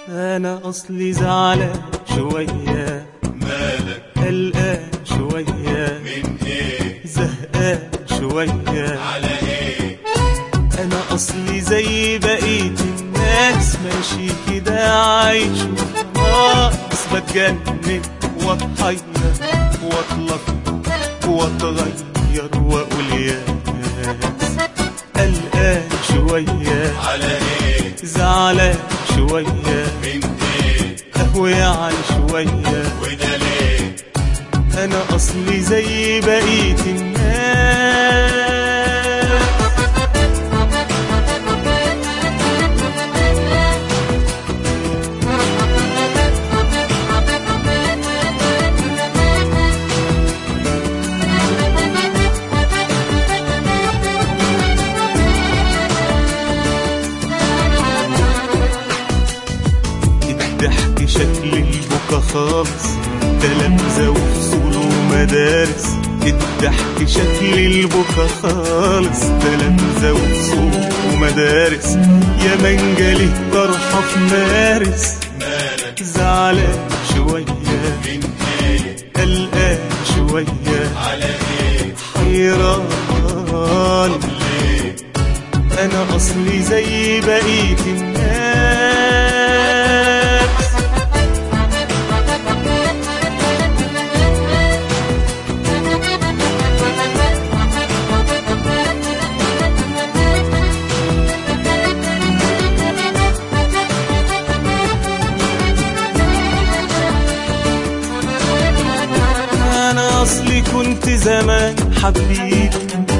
انا اصلي زعلان شوية مالك قلقان شوية من ايه زهقان شوية على ايه انا اصلي زي بقية الناس ماشي كده عايش وخلاص بتجنن واتحير واتلخبط واتغير واقول يا ناس قلقان شوية على ايه زعلان شوية من ايه قهوة يعني شوية وده ليه انا اصلي زي بقية الناس الضحك شكل البكا خالص تلامذة وفصول ومدارس الضحك شكل البكا خالص تلامذة وفصول ومدارس يا منجلي طرحة في مارس مالك زعلان شوية من ايه قلقان شوية على ايه حيران ليه انا اصلي زي بقية الناس انا اصلي كنت زمان حبيب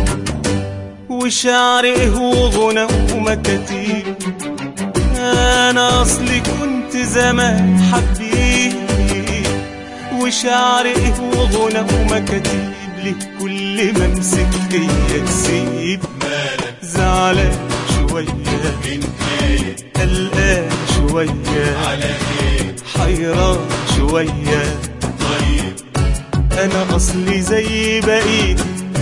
وشعر ايه وغنى ومكاتيب انا اصلي كنت زمان حبيب وشعر ايه وغنى ومكاتيب ليه كل ما امسك هي تسيب مالك زعلان شوية من ايه قلقان شوية على ايه حيران شوية طيب انا اصلي زي بقية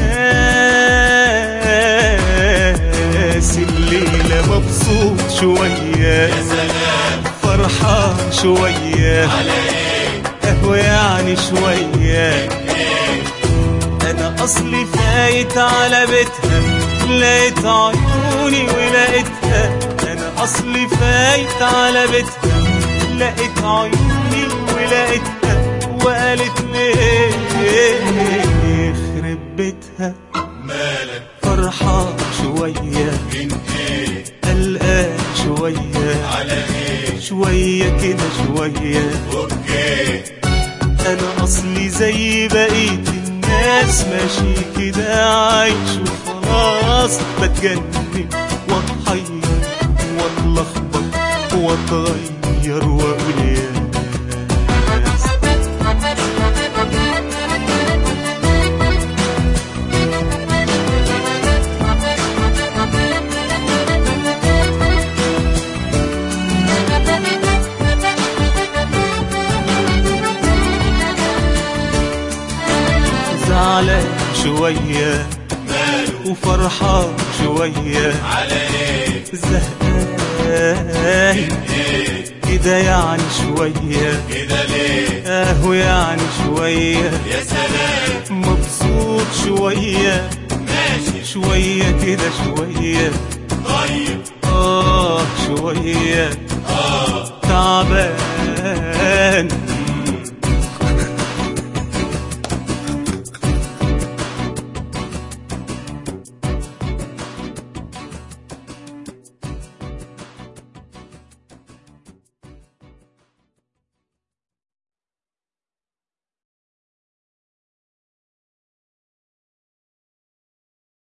الناس الليلة مبسوط شوية يا سلام فرحان شوية على ايه قهوة يعني شوية ايه انا اصلي فايت على بيتها لقيت عيوني ولقيتها انا اصلي فايت على بيتها لقيت عيوني ولقيتها وقالت ليه يخرب بيتها مالك فرحان شوية من ايه قلقان شوية على ايه شوية كده شوية اوكي انا اصلي زي بقية الناس ماشي كده عايش وخلاص بتجنن واتحير واتلخبط واتغير واقول يا ناس زعلان شوية ماله وفرحان شوية على ايه زهقان ايه كده يعني شوية كده ليه اهو يعني شوية يا سلام مبسوط شوية ماشي شوية كده شوية طيب آه شوية اه تعبان